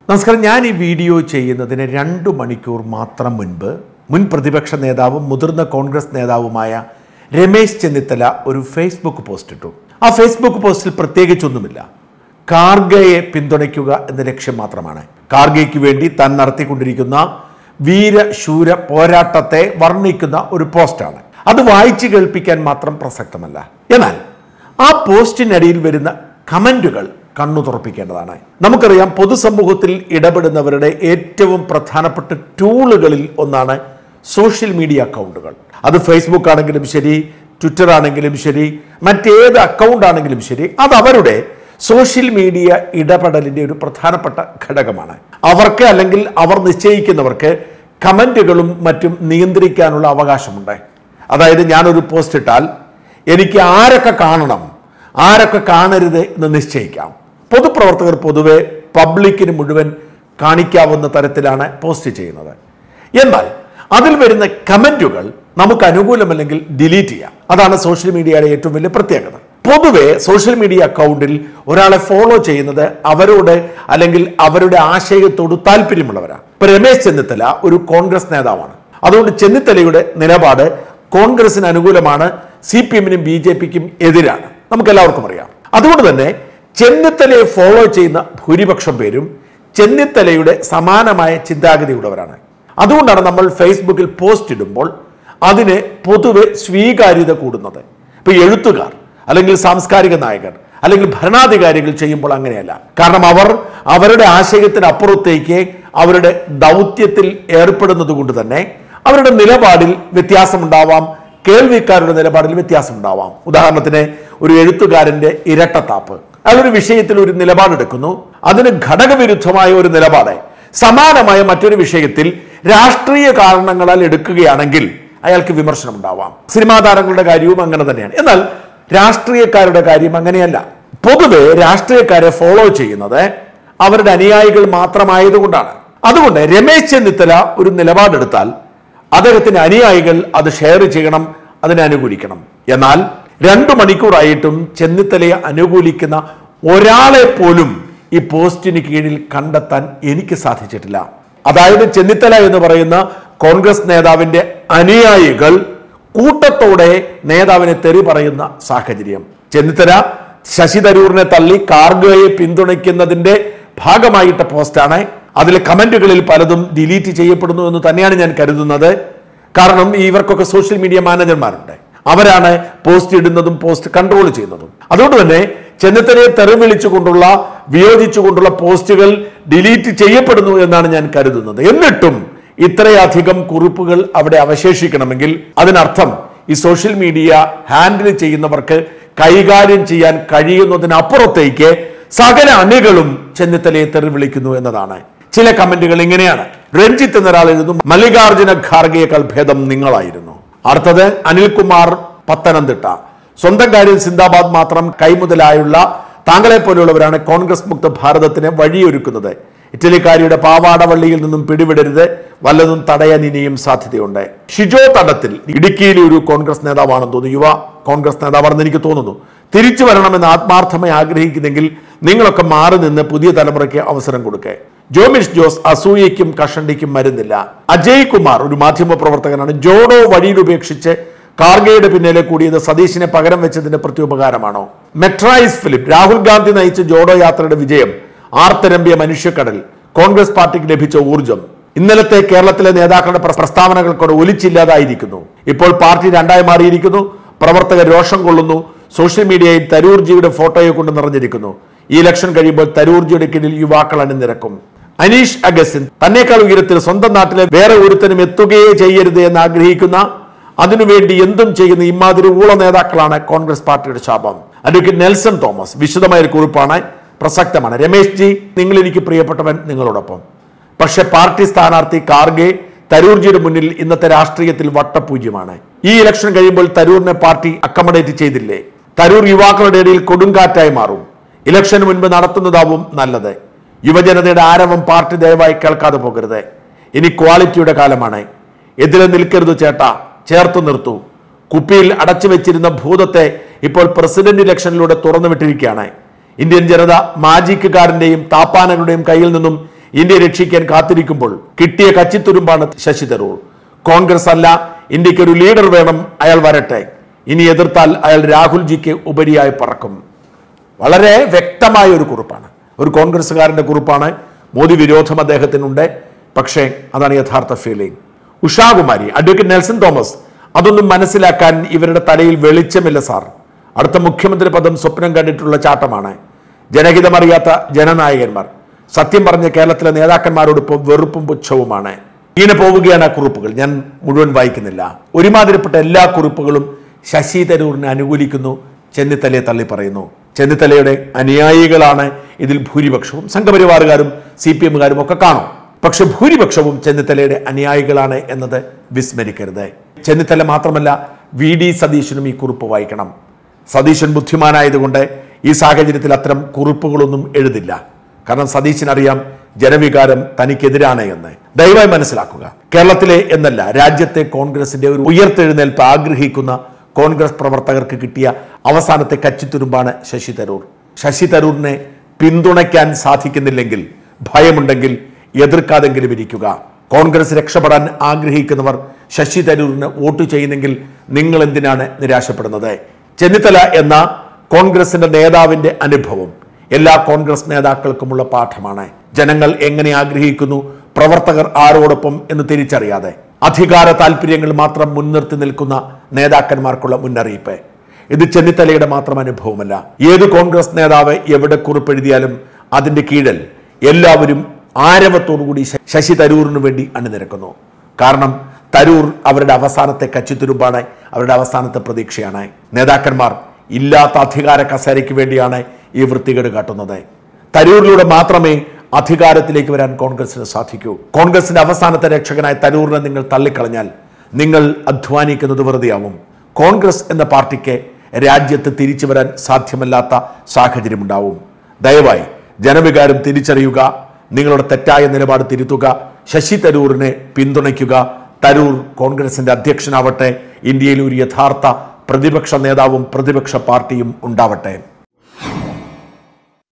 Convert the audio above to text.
നമസ്കാരം ഞാൻ ഈ വീഡിയോ ചെയ്യുന്നതിന് രണ്ടു മണിക്കൂർ മാത്രം മുൻപ് മുൻ പ്രതിപക്ഷ നേതാവും മുതിർന്ന കോൺഗ്രസ് നേതാവുമായ രമേശ് ചെന്നിത്തല ഒരു ഫേസ്ബുക്ക് പോസ്റ്റ് ഇട്ടു ആ ഫേസ്ബുക്ക് പോസ്റ്റിൽ പ്രത്യേകിച്ചൊന്നുമില്ല കാർഗയെ പിന്തുണയ്ക്കുക എന്ന ലക്ഷ്യം മാത്രമാണ് കാർഗയ്ക്ക് വേണ്ടി താൻ നടത്തിക്കൊണ്ടിരിക്കുന്ന വീരശൂര പോരാട്ടത്തെ വർണ്ണിക്കുന്ന ഒരു പോസ്റ്റാണ് അത് വായിച്ചു കേൾപ്പിക്കാൻ മാത്രം പ്രസക്തമല്ല എന്നാൽ ആ പോസ്റ്റിനടിയിൽ വരുന്ന കമന്റുകൾ കണ്ണു തുറപ്പിക്കേണ്ടതാണ് നമുക്കറിയാം പൊതുസമൂഹത്തിൽ ഇടപെടുന്നവരുടെ ഏറ്റവും പ്രധാനപ്പെട്ട ടൂളുകളിൽ ഒന്നാണ് സോഷ്യൽ മീഡിയ അക്കൗണ്ടുകൾ അത് ഫേസ്ബുക്ക് ആണെങ്കിലും ശരി ട്വിറ്റർ ആണെങ്കിലും ശരി മറ്റേത് അക്കൗണ്ട് ആണെങ്കിലും ശരി അത് അവരുടെ സോഷ്യൽ മീഡിയ ഇടപെടലിന്റെ ഒരു പ്രധാനപ്പെട്ട ഘടകമാണ് അവർക്ക് അല്ലെങ്കിൽ അവർ നിശ്ചയിക്കുന്നവർക്ക് കമന്റുകളും മറ്റും നിയന്ത്രിക്കാനുള്ള അവകാശമുണ്ട് അതായത് ഞാനൊരു പോസ്റ്റ് ഇട്ടാൽ എനിക്ക് ആരൊക്കെ കാണണം ആരൊക്കെ കാണരുത് എന്ന് നിശ്ചയിക്കാം പൊതുപ്രവർത്തകർ പൊതുവെ പബ്ലിക്കിന് മുഴുവൻ കാണിക്കാവുന്ന തരത്തിലാണ് പോസ്റ്റ് ചെയ്യുന്നത് എന്നാൽ അതിൽ വരുന്ന കമന്റുകൾ നമുക്ക് അനുകൂലമല്ലെങ്കിൽ ഡിലീറ്റ് ചെയ്യാം അതാണ് സോഷ്യൽ മീഡിയയുടെ ഏറ്റവും വലിയ പ്രത്യേകത പൊതുവെ സോഷ്യൽ മീഡിയ അക്കൗണ്ടിൽ ഒരാളെ ഫോളോ ചെയ്യുന്നത് അവരോട് അല്ലെങ്കിൽ അവരുടെ ആശയത്തോട് താല്പര്യമുള്ളവരാണ് ഇപ്പൊ രമേശ് ചെന്നിത്തല ഒരു കോൺഗ്രസ് നേതാവാണ് അതുകൊണ്ട് ചെന്നിത്തലയുടെ നിലപാട് കോൺഗ്രസിന് അനുകൂലമാണ് സി പി എമ്മിനും ബി ജെ പിക്കും എതിരാണ് നമുക്ക് എല്ലാവർക്കും അറിയാം അതുകൊണ്ട് തന്നെ ചെന്നിത്തലയെ ഫോളോ ചെയ്യുന്ന ഭൂരിപക്ഷം പേരും ചെന്നിത്തലയുടെ സമാനമായ ചിന്താഗതിയുള്ളവരാണ് അതുകൊണ്ടാണ് നമ്മൾ ഫേസ്ബുക്കിൽ പോസ്റ്റ് ഇടുമ്പോൾ അതിന് പൊതുവെ സ്വീകാര്യത കൂടുന്നത് ഇപ്പൊ എഴുത്തുകാർ അല്ലെങ്കിൽ സാംസ്കാരിക നായകർ അല്ലെങ്കിൽ ഭരണാധികാരികൾ ചെയ്യുമ്പോൾ അങ്ങനെയല്ല കാരണം അവർ അവരുടെ ആശയത്തിന് അപ്പുറത്തേക്ക് അവരുടെ ദൗത്യത്തിൽ ഏർപ്പെടുന്നത് കൊണ്ട് തന്നെ അവരുടെ നിലപാടിൽ വ്യത്യാസമുണ്ടാവാം കേൾവിക്കാരുടെ നിലപാടിൽ വ്യത്യാസമുണ്ടാവാം ഉദാഹരണത്തിന് ഒരു എഴുത്തുകാരന്റെ ഇരട്ടത്താപ്പ് അയാൾ ഒരു വിഷയത്തിൽ ഒരു നിലപാടെടുക്കുന്നു അതിന് ഘടകവിരുദ്ധമായ ഒരു നിലപാട് സമാനമായ മറ്റൊരു വിഷയത്തിൽ രാഷ്ട്രീയ കാരണങ്ങളാൽ എടുക്കുകയാണെങ്കിൽ അയാൾക്ക് വിമർശനം ഉണ്ടാവാം സിനിമാ താരങ്ങളുടെ കാര്യവും അങ്ങനെ തന്നെയാണ് എന്നാൽ രാഷ്ട്രീയക്കാരുടെ കാര്യം അങ്ങനെയല്ല പൊതുവെ രാഷ്ട്രീയക്കാരെ ഫോളോ ചെയ്യുന്നത് അവരുടെ അനുയായികൾ മാത്രമായതുകൊണ്ടാണ് അതുകൊണ്ട് രമേശ് ചെന്നിത്തല ഒരു നിലപാടെടുത്താൽ അദ്ദേഹത്തിന്റെ അനുയായികൾ അത് ഷെയർ ചെയ്യണം അതിനെ അനുകൂലിക്കണം എന്നാൽ രണ്ടു മണിക്കൂറായിട്ടും ചെന്നിത്തലയെ അനുകൂലിക്കുന്ന ഒരാളെ പോലും ഈ പോസ്റ്റിന് കീഴിൽ കണ്ടെത്താൻ എനിക്ക് സാധിച്ചിട്ടില്ല അതായത് ചെന്നിത്തല എന്ന് പറയുന്ന കോൺഗ്രസ് നേതാവിന്റെ അനുയായികൾ കൂട്ടത്തോടെ നേതാവിനെ തെറി പറയുന്ന സാഹചര്യം ചെന്നിത്തല ശശി തരൂരിനെ തള്ളി കാർഗോയെ പിന്തുണയ്ക്കുന്നതിന്റെ ഭാഗമായിട്ട പോസ്റ്റാണ് അതിലെ കമന്റുകളിൽ പലതും ഡിലീറ്റ് ചെയ്യപ്പെടുന്നു എന്ന് തന്നെയാണ് ഞാൻ കരുതുന്നത് കാരണം ഇവർക്കൊക്കെ സോഷ്യൽ മീഡിയ മാനേജർമാരുണ്ട് അവരാണ് പോസ്റ്റ് ഇടുന്നതും പോസ്റ്റ് കൺട്രോൾ ചെയ്യുന്നതും അതുകൊണ്ട് തന്നെ ചെന്നിത്തലയെ തെറിവിളിച്ചുകൊണ്ടുള്ള വിയോജിച്ചുകൊണ്ടുള്ള പോസ്റ്റുകൾ ഡിലീറ്റ് ചെയ്യപ്പെടുന്നു എന്നാണ് ഞാൻ കരുതുന്നത് എന്നിട്ടും ഇത്രയധികം കുറിപ്പുകൾ അവിടെ അവശേഷിക്കണമെങ്കിൽ അതിനർത്ഥം ഈ സോഷ്യൽ മീഡിയ ഹാൻഡിൽ ചെയ്യുന്നവർക്ക് കൈകാര്യം ചെയ്യാൻ കഴിയുന്നതിനപ്പുറത്തേക്ക് സകല അണികളും ചെന്നിത്തലയെ തെറി വിളിക്കുന്നു എന്നതാണ് ചില കമന്റുകൾ ഇങ്ങനെയാണ് രഞ്ജിത്ത് എന്നൊരാൾ എഴുതുന്നു മല്ലികാർജുന ഖാർഗയേക്കാൾ ഭേദം നിങ്ങളായിരുന്നു അടുത്തത് അനിൽകുമാർ പത്തനംതിട്ട സ്വന്തം കാര്യം സിന്ദാബാദ് മാത്രം കൈമുതലായുള്ള താങ്കളെ പോലെയുള്ളവരാണ് കോൺഗ്രസ് മുക്ത ഭാരതത്തിന് വഴിയൊരുക്കുന്നത് ഇറ്റലിക്കാരിയുടെ പാവാടവള്ളിയിൽ നിന്നും പിടിവിടരുത് വല്ലതും തടയാൻ ഇനിയും സാധ്യതയുണ്ട് ഷിജോ തടത്തിൽ ഇടുക്കിയിലെ ഒരു കോൺഗ്രസ് നേതാവാണെന്ന് തോന്നുന്നു യുവ കോൺഗ്രസ് നേതാവാണെന്ന് എനിക്ക് തോന്നുന്നു തിരിച്ചു വരണമെന്ന് ആത്മാർത്ഥമായി ആഗ്രഹിക്കുന്നെങ്കിൽ നിങ്ങളൊക്കെ മാറി നിന്ന് പുതിയ തലമുറയ്ക്ക് അവസരം കൊടുക്കേ ജോമിഷ് ജോസ് അസൂയയ്ക്കും കഷണ്ടിക്കും മരുന്നില്ല അജയ് കുമാർ ഒരു മാധ്യമ പ്രവർത്തകനാണ് ജോഡോ വഴിയിൽ ഉപേക്ഷിച്ച് കാർഗയുടെ പിന്നിലെ കൂടിയത് സതീശിനെ പകരം വെച്ചതിന്റെ പ്രത്യുപകാരമാണോ മെട്രൈസ് ഫിലിപ്പ് രാഹുൽ ഗാന്ധി നയിച്ച ജോഡോ യാത്രയുടെ വിജയം ആർത്തരമ്പിയ മനുഷ്യക്കടൽ കോൺഗ്രസ് പാർട്ടിക്ക് ലഭിച്ച ഊർജം ഇന്നലത്തെ കേരളത്തിലെ നേതാക്കളുടെ പ്ര- പ്രസ്താവനകൾക്കൂടെ ഒലിച്ചില്ലാതായിരിക്കുന്നു ഇപ്പോൾ പാർട്ടി രണ്ടായി മാറിയിരിക്കുന്നു പ്രവർത്തകർ രോഷം കൊള്ളുന്നു സോഷ്യൽ മീഡിയയിൽ തരൂർജിയുടെ ഫോട്ടോയെ കൊണ്ട് നിറഞ്ഞിരിക്കുന്നു ഈ ഇലക്ഷൻ കഴിയുമ്പോൾ തരൂർജിയുടെ കീഴിൽ യുവാക്കൾ അണിനിരക്കും അനീഷ് അഗസ്റ്റിൻ തന്നേക്കാൾ ഉയരത്തിൽ സ്വന്തം നാട്ടിലെ വേറെ ഒരുത്തനും എത്തുകയേ ചെയ്യരുത് എന്ന് ആഗ്രഹിക്കുന്ന അതിനുവേണ്ടി എന്തും ചെയ്യുന്ന ഇമാതിരി ഊള നേതാക്കളാണ് കോൺഗ്രസ് പാർട്ടിയുടെ ശാപം അഡ്വക്കേറ്റ് നെൽസൺ തോമസ് വിശദമായ ഒരു കുറിപ്പാണ് പ്രസക്തമാണ് രമേശ് ജി നിങ്ങൾ എനിക്ക് പ്രിയപ്പെട്ടവൻ നിങ്ങളോടൊപ്പം പക്ഷെ പാർട്ടി സ്ഥാനാർത്ഥി കാർഗെ തരൂർജിയുടെ മുന്നിൽ ഇന്നത്തെ രാഷ്ട്രീയത്തിൽ വട്ടപൂജ്യമാണ് ഈ ഇലക്ഷൻ കഴിയുമ്പോൾ തരൂരിനെ പാർട്ടി അക്കമഡേറ്റ് ചെയ്തില്ലേ തരൂർ യുവാക്കളുടെ ഇടയിൽ കൊടുങ്കാറ്റായി മാറും ഇലക്ഷന് മുൻപ് നടത്തുന്നതാവും നല്ലത് യുവജനതയുടെ ആരവം പാർട്ടി ദയവായി കേൾക്കാതെ പോകരുത് ഇനി ക്വാളിറ്റിയുടെ കാലമാണ് എതിരെ നിൽക്കരുത് ചേട്ടാ ചേർത്ത് നിർത്തൂ കുപ്പിയിൽ അടച്ചു വെച്ചിരുന്ന ഭൂതത്തെ ഇപ്പോൾ പ്രസിഡന്റ് ഇലക്ഷനിലൂടെ തുറന്നു വിട്ടിരിക്കുകയാണ് ഇന്ത്യൻ ജനത മാജിക്കുകാരന്റെയും താപ്പാനകളുടെയും കയ്യിൽ നിന്നും ഇന്ത്യ രക്ഷിക്കാൻ കാത്തിരിക്കുമ്പോൾ കിട്ടിയ കച്ചിത്തുരുമ്പാണ് ശശി തരൂർ കോൺഗ്രസ് അല്ല ഇന്ത്യക്ക് ഒരു ലീഡർ വേണം അയാൾ വരട്ടെ ഇനി എതിർത്താൽ അയാൾ രാഹുൽജിക്ക് ഉപരിയായി പറക്കും വളരെ വ്യക്തമായ ഒരു കുറിപ്പാണ് ഒരു കോൺഗ്രസ്സുകാരന്റെ കുറിപ്പാണ് മോദി വിരോധം അദ്ദേഹത്തിനുണ്ട് പക്ഷേ അതാണ് യഥാർത്ഥ ഫീലിംഗ് ഉഷാകുമാരി അഡ്വക്കേറ്റ് നെൽസൺ തോമസ് അതൊന്നും മനസ്സിലാക്കാൻ ഇവരുടെ തലയിൽ വെളിച്ചമില്ല സാർ അടുത്ത മുഖ്യമന്ത്രി പദം സ്വപ്നം കണ്ടിട്ടുള്ള ചാട്ടമാണ് ജനഹിതമറിയാത്ത ജനനായകന്മാർ സത്യം പറഞ്ഞ കേരളത്തിലെ നേതാക്കന്മാരോടൊപ്പം വെറുപ്പും പുച്ഛവുമാണ് ഇങ്ങനെ പോവുകയാണ് ആ കുറിപ്പുകൾ ഞാൻ മുഴുവൻ വായിക്കുന്നില്ല ഒരുമാതിരിപ്പെട്ട എല്ലാ കുറിപ്പുകളും ശശി തരൂരിനെ അനുകൂലിക്കുന്നു ചെന്നിത്തലയെ തള്ളി പറയുന്നു ചെന്നിത്തലയുടെ അനുയായികളാണ് ഇതിൽ ഭൂരിപക്ഷവും സംഘപരിവാറുകാരും സി പി എമ്മുകാരും ഒക്കെ കാണും പക്ഷെ ഭൂരിപക്ഷവും ചെന്നിത്തലയുടെ അനുയായികളാണ് എന്നത് വിസ്മരിക്കരുത് ചെന്നിത്തല മാത്രമല്ല വി ഡി സതീശനും ഈ കുറിപ്പ് വായിക്കണം സതീശൻ ബുദ്ധിമാനായതുകൊണ്ട് ഈ സാഹചര്യത്തിൽ അത്തരം കുറിപ്പുകളൊന്നും എഴുതില്ല കാരണം സതീശനറിയാം ജനവികാരം തനിക്കെതിരാണ് എന്ന് ദയവായി മനസ്സിലാക്കുക കേരളത്തിലെ എന്നല്ല രാജ്യത്തെ കോൺഗ്രസിന്റെ ഒരു ഉയർത്തെഴുന്നേൽപ്പ് ആഗ്രഹിക്കുന്ന കോൺഗ്രസ് പ്രവർത്തകർക്ക് കിട്ടിയ അവസാനത്തെ കച്ചിത്തുരുമ്പാണ് ശശി തരൂർ ശശി തരൂരിനെ പിന്തുണയ്ക്കാൻ സാധിക്കുന്നില്ലെങ്കിൽ ഭയമുണ്ടെങ്കിൽ എതിർക്കാതെങ്കിലും ഇരിക്കുക കോൺഗ്രസ് രക്ഷപ്പെടാൻ ആഗ്രഹിക്കുന്നവർ ശശി തരൂരിന് വോട്ട് ചെയ്യുന്നെങ്കിൽ നിങ്ങൾ എന്തിനാണ് നിരാശപ്പെടുന്നത് ചെന്നിത്തല എന്ന കോൺഗ്രസിന്റെ നേതാവിന്റെ അനുഭവം എല്ലാ കോൺഗ്രസ് നേതാക്കൾക്കുമുള്ള പാഠമാണ് ജനങ്ങൾ എങ്ങനെ ആഗ്രഹിക്കുന്നു പ്രവർത്തകർ ആരോടൊപ്പം എന്ന് തിരിച്ചറിയാതെ അധികാര താല്പര്യങ്ങൾ മാത്രം മുൻനിർത്തി നിൽക്കുന്ന നേതാക്കന്മാർക്കുള്ള മുന്നറിയിപ്പ് ഇത് ചെന്നിത്തലയുടെ മാത്രം അനുഭവമല്ല ഏത് കോൺഗ്രസ് നേതാവ് എവിടെ കുറിപ്പെഴുതിയാലും അതിന്റെ കീഴിൽ എല്ലാവരും ആരവത്തോടുകൂടി ശ- ശശി തരൂരിന് വേണ്ടി അണിനിരക്കുന്നു കാരണം തരൂർ അവരുടെ അവസാനത്തെ കച്ചിത്തുരുമ്പാണ് അവരുടെ അവസാനത്തെ പ്രതീക്ഷയാണ് നേതാക്കന്മാർ ഇല്ലാത്ത അധികാര കസേരയ്ക്ക് വേണ്ടിയാണ് ഈ വൃത്തികേട് കാട്ടുന്നത് തരൂരിലൂടെ മാത്രമേ അധികാരത്തിലേക്ക് വരാൻ കോൺഗ്രസിന് സാധിക്കൂ കോൺഗ്രസിന്റെ അവസാനത്തെ രക്ഷകനായ തരൂരിനെ നിങ്ങൾ തള്ളിക്കളഞ്ഞാൽ നിങ്ങൾ അധ്വാനിക്കുന്നത് വെറുതെയാവും കോൺഗ്രസ് എന്ന പാർട്ടിക്ക് രാജ്യത്ത് തിരിച്ചു വരാൻ സാധ്യമല്ലാത്ത സാഹചര്യമുണ്ടാവും ദയവായി ജനവികാരം തിരിച്ചറിയുക നിങ്ങളുടെ തെറ്റായ നിലപാട് തിരുത്തുക ശശി തരൂരിനെ പിന്തുണയ്ക്കുക തരൂർ കോൺഗ്രസിന്റെ അധ്യക്ഷനാവട്ടെ ഇന്ത്യയിൽ ഒരു യഥാർത്ഥ പ്രതിപക്ഷ നേതാവും പ്രതിപക്ഷ പാർട്ടിയും ഉണ്ടാവട്ടെ